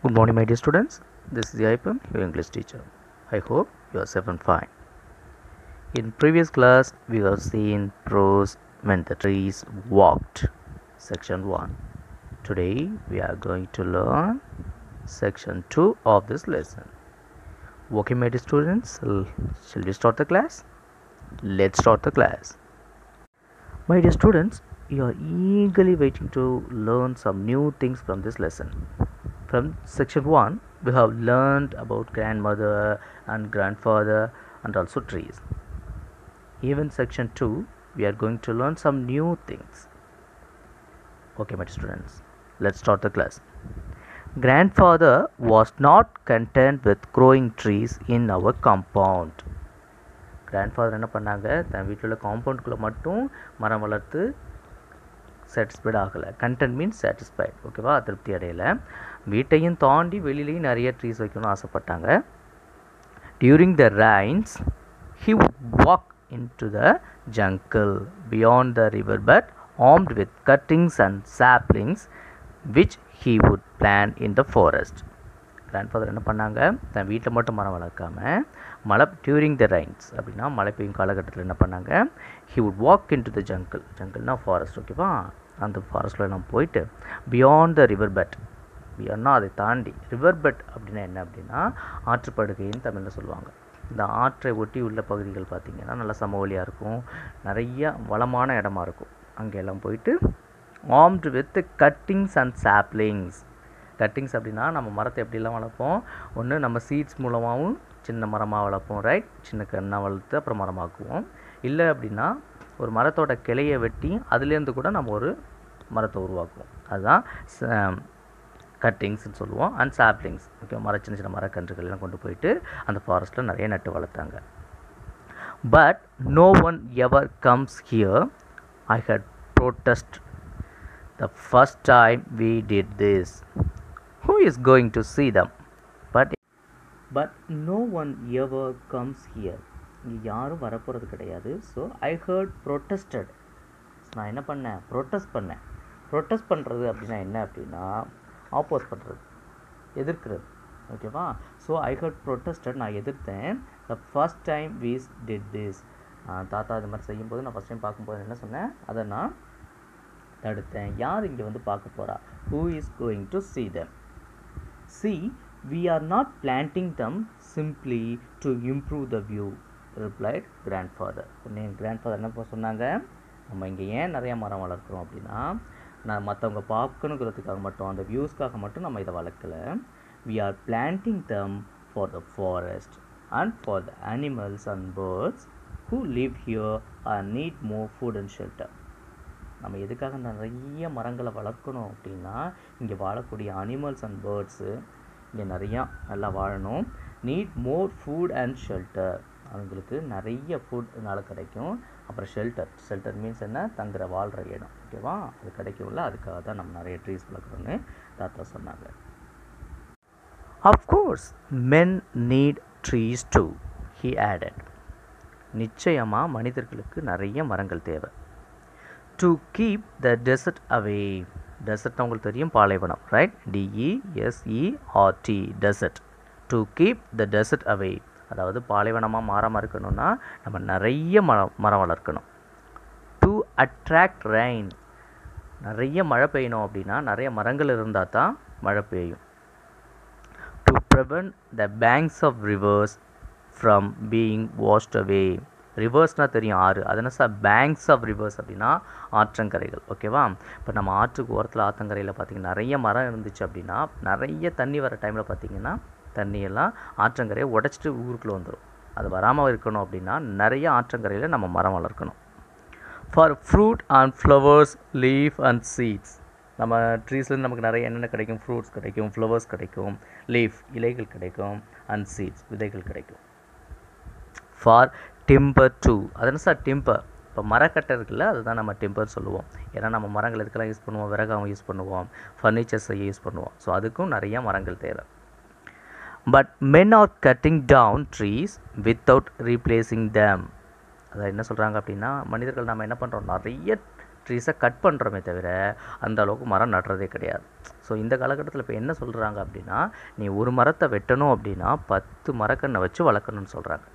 Good morning, my dear students. This is Yaipam, your English teacher. I hope you are safe and fine. In previous class, we have seen prose when the trees walked, section 1. Today, we are going to learn section 2 of this lesson. Okay, my dear students, l- shall we start the class? Let's start the class. My dear students, you are eagerly waiting to learn some new things from this lesson. From section 1, we have learned about grandmother and grandfather and also trees. Even section 2, we are going to learn some new things. Okay, my dear students, let's start the class. Grandfather was not content with growing trees in our compound. Grandfather என்ன பண்ணாங்க தன் வீட்டில் உள்ள காம்பவுண்டுக்குள்ளே மட்டும் மரம் வளர்த்து satisfied ஆகலை content means satisfied ஓகேவா திருப்தி அடையலை வீட்டையும் தாண்டி வெளியிலையும் நிறைய ட்ரீஸ் வைக்கணும்னு ஆசைப்பட்டாங்க during the rains he would walk into the jungle beyond the river bed armed with cuttings and saplings which he would plant in the forest grandfather என்ன பண்ணாங்க தன் வீட்டில் மட்டும் மரம் வளர்க்காம மழை டியூரிங் த ரைன்ஸ் அப்படின்னா மழை பெய்யும் காலகட்டத்தில் என்ன பண்ணாங்க he would walk into the jungle ஜங்கிள்னா ஃபாரஸ்ட் ஓகேவா அந்த ஃபாரஸ்ட்டில் எல்லாம் போயிட்டு பியாண்ட் த ரிவர் பெட் பியாண்ட்னா அதை தாண்டி ரிவர் பெட் அப்படின்னா என்ன அப்படின்னா ஆற்றுப்படுகைன்னு தமிழில் சொல்லுவாங்க இந்த ஆற்றை ஒட்டி உள்ள பகுதிகள் பார்த்திங்கன்னா நல்லா சமவெளியாக இருக்கும் நிறைய வளமான இடமா இருக்கும் அங்கே எல்லாம் போயிட்டு armed with cuttings and saplings cuttings அப்படின்னா நம்ம மரத்தை எப்படிலாம் வளர்ப்போம் ஒன்று நம்ம சீட்ஸ் மூலமாகவும் சின்ன மரமாக வளர்ப்போம் ரைட் சின்ன கண்ணாக வளர்த்து அப்புறம் மரமாக்குவோம் இல்லை அப்படின்னா ஒரு மரத்தோட கிளையை வெட்டி அதுலேருந்து கூட நம்ம ஒரு மரத்தை உருவாக்குவோம் அதுதான் கட்டிங்ஸ்னு சொல்லுவோம் அண்ட் சாப்லிங்ஸ் ஓகே மர சின்ன சின்ன மரக்கன்றுகள் எல்லாம் கொண்டு போயிட்டு அந்த ஃபாரஸ்ட்டில் நிறைய நட்டு வளர்த்தாங்க but no one ever comes here I had protest the first time we did this who is going to see them but but no one ever comes here இங்கே யாரும் வரப்போகிறது கிடையாது ஸோ ஐ ஹர்ட் ப்ரொட்டஸ்டட் நான் என்ன பண்ணேன் protest பண்ணேன் protest பண்ணுறது அப்படின்னா என்ன அப்படின்னா ஆப்போஸ் பண்ணுறது எதிர்க்கிறது ஓகேவா ஸோ ஐ ஹர்ட் ப்ரொட்டஸ்டட் நான் எதிர்த்தேன் the first time we did this தாத்தா இது மாதிரி செய்யும்போது நான் ஃபஸ்ட் டைம் பார்க்கும்போது என்ன சொன்னேன் அதை நான் தடுத்தேன் யார் இங்கே வந்து பார்க்க போகிறா who is going to see them See, we are not planting them simply to improve the view, replied grandfather. உடனே grandfather என்ன ப- சொன்னாங்க நம்ம இங்கே ஏன் நிறைய மரம் வளர்க்குறோம் அப்படின்னா நான் மற்றவங்க பார்க்கணுங்கிறதுக்காக மட்டும் அந்த வியூஸ்க்காக மட்டும் நம்ம இதை வளர்க்கல we are planting them for the forest and for the animals and birds who live here and need more food and shelter நம்ம எதுக்காக நிறைய மரங்களை வளர்க்கணும் அப்படின்னா இங்கே வாழக்கூடிய அனிமல்ஸ் அண்ட் பேர்ட்ஸு இங்கே நிறையா நல்லா வாழணும் need more food and shelter அவங்களுக்கு நிறைய ஃபுட் இதனால் கிடைக்கும் அப்புறம் ஷெல்டர் ஷெல்டர் மீன்ஸ் என்ன தங்குற வாழ்கிற இடம் ஓகேவா அது கிடைக்கும்ல அதுக்காக தான் நம்ம நிறைய ட்ரீஸ் வளர்க்குறோன்னு தாத்தா சொன்னாங்க of course men need trees too he added நிச்சயமாக மனிதர்களுக்கு நிறைய மரங்கள் தேவை to keep the desert away desert உங்களுக்கு தெரியும் பாலைவனம் right D E S E R T desert to keep the desert away அதாவது பாலைவனமாக மாறாமல் இருக்கணும்னா நம்ம நிறைய மரம் மரம் வளர்க்கணும் டு அட்ராக்ட் ரெயின் நிறைய மழை பெய்யணும் அப்படின்னா நிறைய மரங்கள் இருந்தால் தான் மழை பெய்யும் to prevent the banks of rivers from being washed away ரிவர்ஸ்னால் தெரியும் ஆறு அதனால் சார் பேங்க்ஸ் ஆஃப் ரிவர்ஸ் அப்படின்னா ஆற்றங்கரைகள் ஓகேவா இப்போ நம்ம ஆற்றுக்கு ஓரத்தில் ஆற்றங்கரையில் பார்த்தீங்கன்னா நிறைய மரம் இருந்துச்சு அப்படின்னா நிறைய தண்ணி வர டைமில் பார்த்தீங்கன்னா தண்ணியெல்லாம் ஆற்றங்கரையை உடச்சிட்டு ஊருக்குள்ளே வந்துடும் அது வராமல் இருக்கணும் அப்படின்னா நிறைய ஆற்றங்கரையில் நம்ம மரம் வளர்க்கணும் for fruit and flowers leaf and seeds நம்ம ட்ரீஸ்லேருந்து நமக்கு நிறைய என்னென்ன கிடைக்கும் ஃப்ரூட்ஸ் கிடைக்கும் ஃப்ளவர்ஸ் கிடைக்கும் லீஃப் இலைகள் கிடைக்கும் அண்ட் சீட்ஸ் விதைகள் கிடைக்கும் ஃபார் டிம்பர் டூ அதனால் சார் டிம்பர் இப்போ மரக்கட்டை இருக்குல்ல அதுதான் நம்ம டிம்பர் சொல்லுவோம் ஏன்னா நம்ம மரங்கள் இதுக்கெல்லாம் யூஸ் பண்ணுவோம் விறகாவும் யூஸ் பண்ணுவோம் ஃபர்னிச்சர்ஸ் செய்ய யூஸ் பண்ணுவோம் ஸோ அதுக்கும் நிறைய மரங்கள் தேவை but men are cutting down trees without replacing them அதாவது என்ன சொல்கிறாங்க அப்படின்னா மனிதர்கள் நம்ம என்ன பண்ணுறோம் நிறைய ட்ரீஸை கட் பண்ணுறோமே தவிர அந்த அளவுக்கு மரம் நடுறதே கிடையாது ஸோ இந்த காலகட்டத்தில் இப்போ என்ன சொல்கிறாங்க அப்படின்னா நீ ஒரு மரத்தை வெட்டணும் அப்படின்னா பத்து மரக்கன்றை வச்சு வளர்க்கணும்னு சொல்கிறாங்க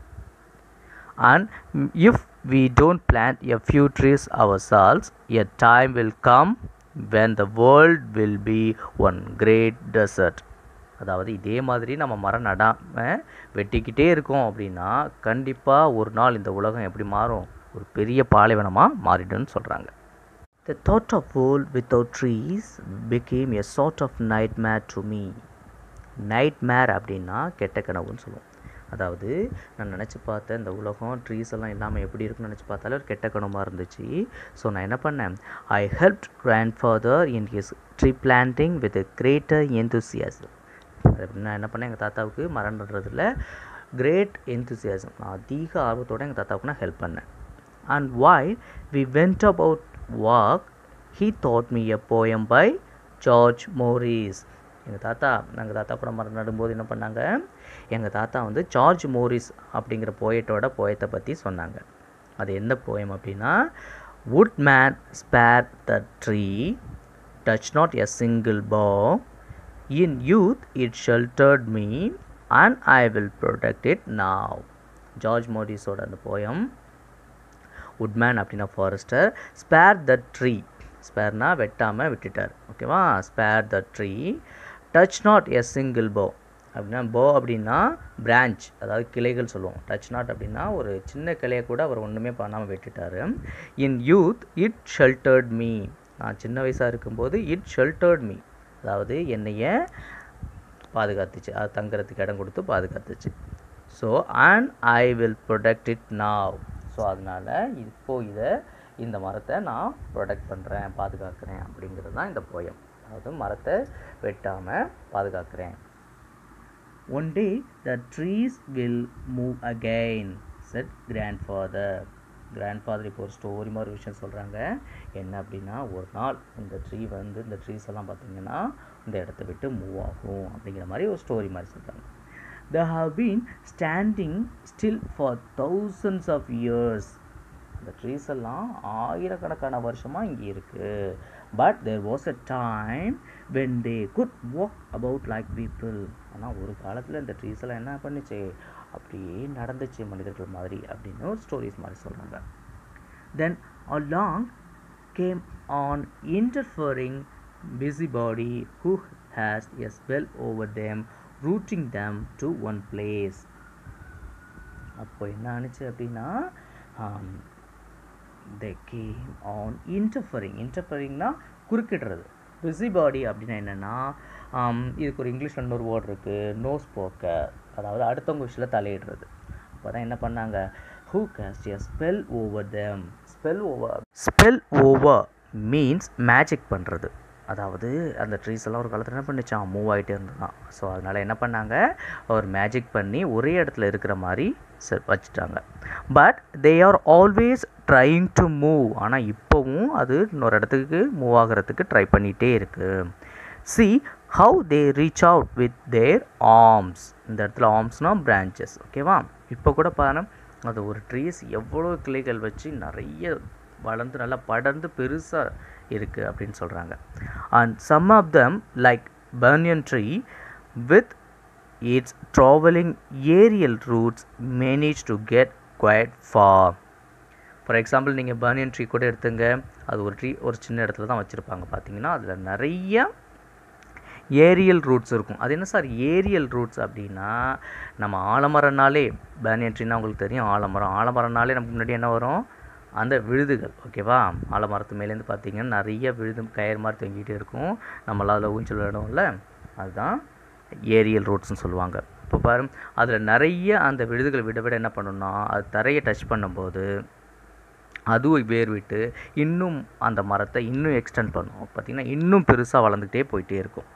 and if we don't plant a few trees ourselves a time will come when the world will be one great desert அதாவது இதே மாதிரி நம்ம மரம் நடாமல் வெட்டிக்கிட்டே இருக்கோம் அப்படின்னா கண்டிப்பாக ஒரு நாள் இந்த உலகம் எப்படி மாறும் ஒரு பெரிய பாலைவனமாக மாறிடும்னு சொல்கிறாங்க The thought of world without trees became a sort of nightmare to me. Nightmare அப்படின்னா கெட்ட கனவுன்னு சொல்லுவோம் அதாவது நான் நினச்சி பார்த்தேன் இந்த உலகம் ட்ரீஸ் எல்லாம் இல்லாமல் எப்படி இருக்குன்னு நினச்சி பார்த்தாலே ஒரு கெட்ட கனமாக இருந்துச்சு ஸோ நான் என்ன பண்ணேன் I help grandfather in his tree planting with greater enthusiasm அது எப்படின்னா என்ன பண்ணேன் எங்கள் தாத்தாவுக்கு மரம் நடுறதுல கிரேட் enthusiasm நான் அதிக ஆர்வத்தோடு எங்கள் தாத்தாவுக்கு நான் ஹெல்ப் பண்ணேன் and while we went about work he taught me a poem by George Morris எங்கள் தாத்தா நாங்கள் தாத்தா படம் மரம் நடும்போது என்ன பண்ணாங்க எங்கள் தாத்தா வந்து ஜார்ஜ் மோரிஸ் அப்படிங்கிற போயட்டோட போயத்தை பற்றி சொன்னாங்க அது என்ன போயம் அப்படின்னா woodman spare the tree touch not a single bough in youth it sheltered me and I will protect it now George மோரிஸோட அந்த போயம் உட்மேன் அப்படின்னா ஃபாரஸ்டர் ஸ்பேர் த ட்ரீ ஸ்பேர்னா வெட்டாமல் விட்டுட்டார் ஓகேவா spare the tree touch not a single bough அப்படின்னா போ அப்படின்னா பிரான்ச் அதாவது கிளைகள் சொல்லுவோம் டச் நாட் அப்படின்னா ஒரு சின்ன கிளையை கூட அவர் ஒன்றுமே பண்ணாமல் விட்டுட்டார் in youth it sheltered me நான் சின்ன வயசாக இருக்கும்போது இட் ஷெல்டர்ட் மீ அதாவது என்னைய பாதுகாத்துச்சு அது தங்குறதுக்கு இடம் கொடுத்து பாதுகாத்துச்சு so and I will protect it now so அதனால் இப்போது இதை இந்த மரத்தை நான் ப்ரொடெக்ட் பண்ணுறேன் பாதுகாக்கிறேன் அப்படிங்கிறது தான் இந்த போயம் அதாவது மரத்தை வெட்டாமல் பாதுகாக்கிறேன் one day the trees will move again said grandfather grandfather இப்போ ஒரு ஸ்டோரி மாதிரி ஒரு விஷயம் சொல்கிறாங்க என்ன அப்படின்னா ஒரு நாள் இந்த ட்ரீ வந்து இந்த ட்ரீஸ் எல்லாம் பார்த்தீங்கன்னா இந்த இடத்த விட்டு மூவ் ஆகும் அப்படிங்கிற மாதிரி ஒரு ஸ்டோரி மாதிரி சொல்கிறாங்க they have been standing still for thousands of years இந்த ட்ரீஸ் எல்லாம் ஆயிரக்கணக்கான வருஷமாக இங்கே இருக்குது but there was a time when they could walk about like people ஆனால் ஒரு காலத்தில் இந்த ட்ரீஸ் எல்லாம் என்ன பண்ணுச்சு அப்படியே நடந்துச்சு மனிதர்கள் மாதிரி அப்படின்னு ஒரு ஸ்டோரிஸ் மாதிரி சொல்கிறாங்க then along came on interfering busybody who has a spell over them rooting them to one place அப்போ என்ன ஆணுச்சு அப்படின்னா தே கேம் ஆன் இன்டர்ஃபரிங் இன்டர்ஃபரிங்னா குறுக்கிடுறது பிஸிபாடி அப்படின்னா என்னென்னா இதுக்கு ஒரு இங்கிலீஷில் இன்னொரு வேர்ட் இருக்குது நோஸ் போக்கர் அதாவது அடுத்தவங்க விஷயத்தில் தலையிடுறது அப்போ தான் என்ன பண்ணாங்க who cast a spell over them spell over spell over means magic பண்ணுறது அதாவது அந்த ட்ரீஸ் எல்லாம் ஒரு காலத்தில் என்ன பண்ணிச்சான் மூவ் ஆகிட்டே இருந்ததான் ஸோ அதனால் என்ன பண்ணாங்க ஒரு மேஜிக் பண்ணி ஒரே இடத்துல இருக்கிற மாதிரி செ வச்சுட்டாங்க but they are always trying to move ஆனால் இப்போவும் அது இன்னொரு இடத்துக்கு மூவ் ஆகிறதுக்கு ட்ரை பண்ணிகிட்டே இருக்குது see how they reach out with their arms இந்த இடத்துல ஆர்ம்ஸ்னால் பிரான்ச்சஸ் ஓகேவா இப்போ கூட பாரு அது ஒரு ட்ரீஸ் எவ்வளோ கிளைகள் வச்சு நிறைய வளர்ந்து நல்லா படர்ந்து பெருசாக இருக்குது அப்படின்னு சொல்கிறாங்க and some of them like banyan tree with its travelling aerial roots manage to get quite far for example நீங்கள் பர்னியன் ட்ரீ கூட எடுத்துங்க அது ஒரு ட்ரீ ஒரு சின்ன இடத்துல தான் வச்சுருப்பாங்க பார்த்தீங்கன்னா அதில் நிறைய ஏரியல் ரூட்ஸ் இருக்கும் அது என்ன சார் ஏரியல் ரூட்ஸ் அப்படின்னா நம்ம ஆலமரம்னாலே பேனியன் ட்ரீனா உங்களுக்கு தெரியும் ஆலமரம் ஆலமரம்னாலே நமக்கு முன்னாடி என்ன வரும் அந்த விழுதுகள் ஓகேவா ஆலமரத்து மேலேருந்து பார்த்தீங்கன்னா நிறைய விழுது கயிறு மாதிரி தொங்கிட்டே இருக்கும் நம்மளால் அதில் ஊஞ்சல் விளையாடுவோம்ல அதுதான் ஏரியல் ரூட்ஸ்னு சொல்லுவாங்க இப்போ பாரு அதில் நிறைய அந்த விழுதுகள் விட விட என்ன பண்ணணும்னா அது தரையை டச் பண்ணும்போது அதுவும் வேர் விட்டு இன்னும் அந்த மரத்தை இன்னும் எக்ஸ்டெண்ட் பண்ணும் பார்த்திங்கன்னா இன்னும் பெருசாக வளர்ந்துக்கிட்டே போயிட்டே இருக்கும்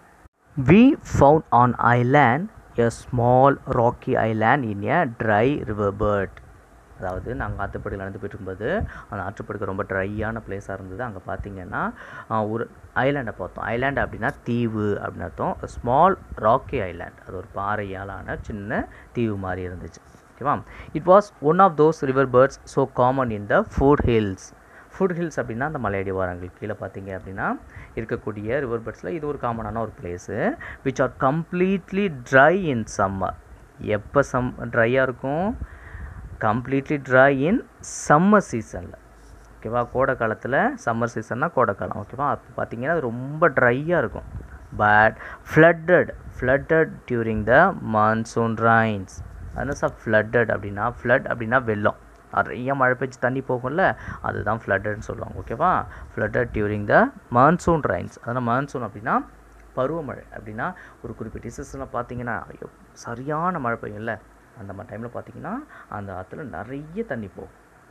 we found an island a small rocky island in a dry river bed அதாவது நாங்கள் ஆற்றுப்படுகையில் நடந்து போயிட்டுருக்கும்போது அந்த ஆற்றுப்படுகை ரொம்ப ட்ரையான பிளேஸாக இருந்தது அங்கே பார்த்தீங்கன்னா ஒரு ஐலாண்டை பார்த்தோம் ஐலாண்ட் அப்படின்னா தீவு அப்படின்னு அர்த்தம் ஸ்மால் ராக்கி ஐலாண்ட் அது ஒரு பாறையாலான சின்ன தீவு மாதிரி இருந்துச்சு ஓகேவா it was one of those river birds so common in the foothills foothills அப்படின்னா அந்த மலையடிவாரங்கள் கீழே பார்த்தீங்க அப்படின்னா இருக்கக்கூடிய ரிவர் பெட்ஸில் இது ஒரு காமனான ஒரு place which are completely dry in summer எப்போ சம் ட்ரையாக இருக்கும் கம்ப்ளீட்லி ட்ரை இன் சம்மர் சீசனில் ஓகேவா கோடை காலத்தில் சம்மர் சீசன்னா கோடை காலம் ஓகேவா அப்போ பார்த்தீங்கன்னா அது ரொம்ப ட்ரையாக இருக்கும் but flooded flooded during the monsoon rains அதனால் சார் ஃப்ளட்டட் அப்படின்னா ஃப்ளட் அப்படின்னா வெள்ளம் நிறைய மழை பெஞ்சு தண்ணி போகும்ல அதுதான் ஃப்ளட்டட்னு சொல்லுவாங்க ஓகேவா flooded during the monsoon rains அதனால் மான்சூன் அப்படின்னா பருவமழை அப்படின்னா ஒரு குறிப்பிட்ட சீசனில் பார்த்தீங்கன்னா ஐயோ, சரியான மழை பெய்யும்ல அந்த மாதிரி டைமில் பார்த்தீங்கன்னா அந்த ஆற்றுல நிறைய தண்ணி போகும்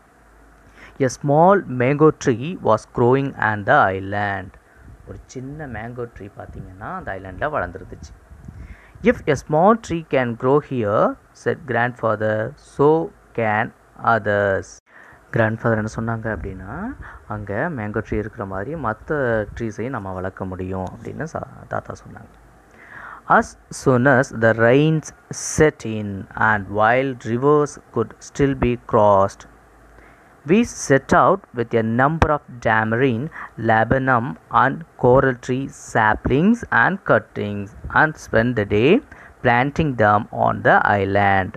a small mango tree was growing and the island ஒரு சின்ன மேங்கோ ட்ரீ பார்த்தீங்கன்னா அந்த ஐலாண்டில் வளர்ந்துருந்துச்சு if a small tree can grow here said grandfather so can others grandfather என்ன சொன்னாங்க அப்படின்னா அங்கே மேங்கோ ட்ரீ இருக்கிற மாதிரி மற்ற ட்ரீஸையும் நம்ம வளர்க்க முடியும் அப்படின்னு சா தாத்தா சொன்னாங்க as soon as the rains set in and while rivers could still be crossed, we set out with a number of tamarind, laburnum, and coral tree saplings and cuttings and spent the day planting them on the island.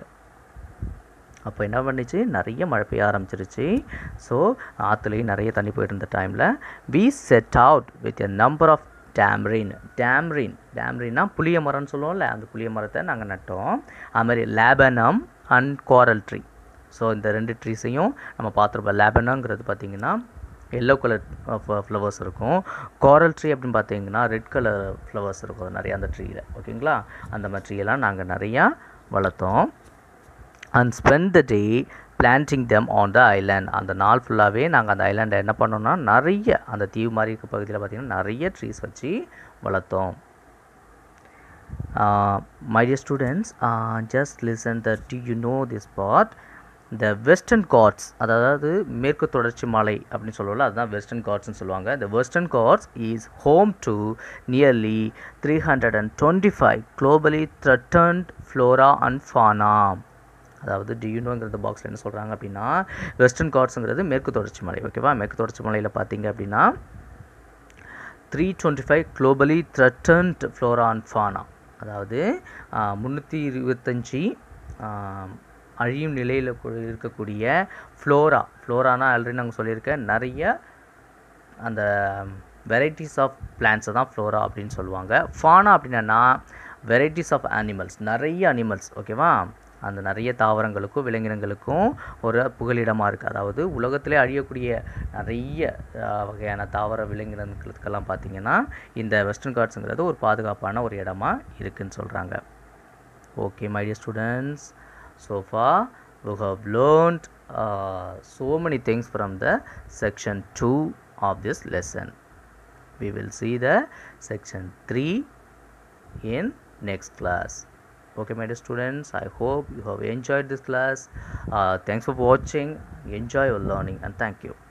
அப்போ என்ன பண்ணுச்சு நிறைய மழை பெய்ய ஆரம்பிச்சிருச்சு so ஆற்றுலையும் நிறைய தண்ணி போயிட்டு இருந்த டைமில் we set out with a number of tamarind tamarind டேம்ரின்னா புளிய மரம்னு சொல்லுவோம்ல அந்த புளிய மரத்தை நாங்கள் நட்டோம் அது மாதிரி laburnum and coral tree so இந்த ரெண்டு ட்ரீஸையும் நம்ம பார்த்துருப்போம் லேபனங்கிறது பார்த்தீங்கன்னா எல்லோ கலர் ஃப்ளவர்ஸ் இருக்கும் கோரல் ட்ரீ அப்படின்னு பார்த்தீங்கன்னா ரெட் கலர் ஃப்ளவர்ஸ் இருக்கும் நிறையா அந்த ட்ரீயில் ஓகேங்களா அந்த மாதிரி ட்ரீயெல்லாம் நாங்கள் நிறையா வளர்த்தோம் and spend the day planting them on the island அந்த நாள் ஃபுல்லாகவே நாங்கள் அந்த ஐலாண்டை என்ன பண்ணோம்னா நிறைய அந்த தீவு மாதிரி இருக்க பகுதியில் பார்த்திங்கன்னா நிறைய ட்ரீஸ் வச்சு வளர்த்தோம் my dear students just listen the to you know this part the Western Ghats அதாவது மேற்கு தொடர்ச்சி மலை அப்படின்னு சொல்லுவோம்ல அதுதான் வெஸ்டர்ன் காட்ஸ்னு சொல்லுவாங்க the Western Ghats is home to nearly three hundred and twenty five globally threatened flora and fauna அதாவது டியூனோங்கிறது பாக்ஸில் என்ன சொல்கிறாங்க அப்படின்னா வெஸ்டர்ன் காட்ஸுங்கிறது மேற்கு தொடர்ச்சி மலை ஓகேவா மேற்கு தொடர்ச்சி மலையில் பார்த்தீங்க அப்படின்னா three twenty five globally threatened flora and fauna அதாவது முந்நூற்றி இருபத்தஞ்சி அழியும் நிலையில் இருக்கக்கூடிய ஃப்ளோரா ஃப்ளோரானா ஆல்ரெடி நாங்கள் சொல்லியிருக்கேன் நிறைய அந்த வெரைட்டிஸ் ஆஃப் பிளான்ஸை தான் ஃப்ளோரா அப்படின்னு சொல்லுவாங்க ஃபானா அப்படின்னா வெரைட்டிஸ் ஆஃப் அனிமல்ஸ் நிறைய அனிமல்ஸ் ஓகேவா அந்த நிறைய தாவரங்களுக்கும் விலங்கினங்களுக்கும் ஒரு புகலிடமாக இருக்குது அதாவது உலகத்திலே அழியக்கூடிய நிறைய அஹ், வகையான தாவர விலங்கினங்களுக்கெல்லாம் பார்த்தீங்கன்னா இந்த வெஸ்டர்ன் காட்ஸுங்கிறது ஒரு பாதுகாப்பான ஒரு இடமா இருக்குன்னு சொல்கிறாங்க okay my dear students so far we have learned uh, so many things from the section 2 of this lesson we will see the section 3 in next class okay my dear students i hope you have enjoyed this class uh, thanks for watching enjoy your learning and thank you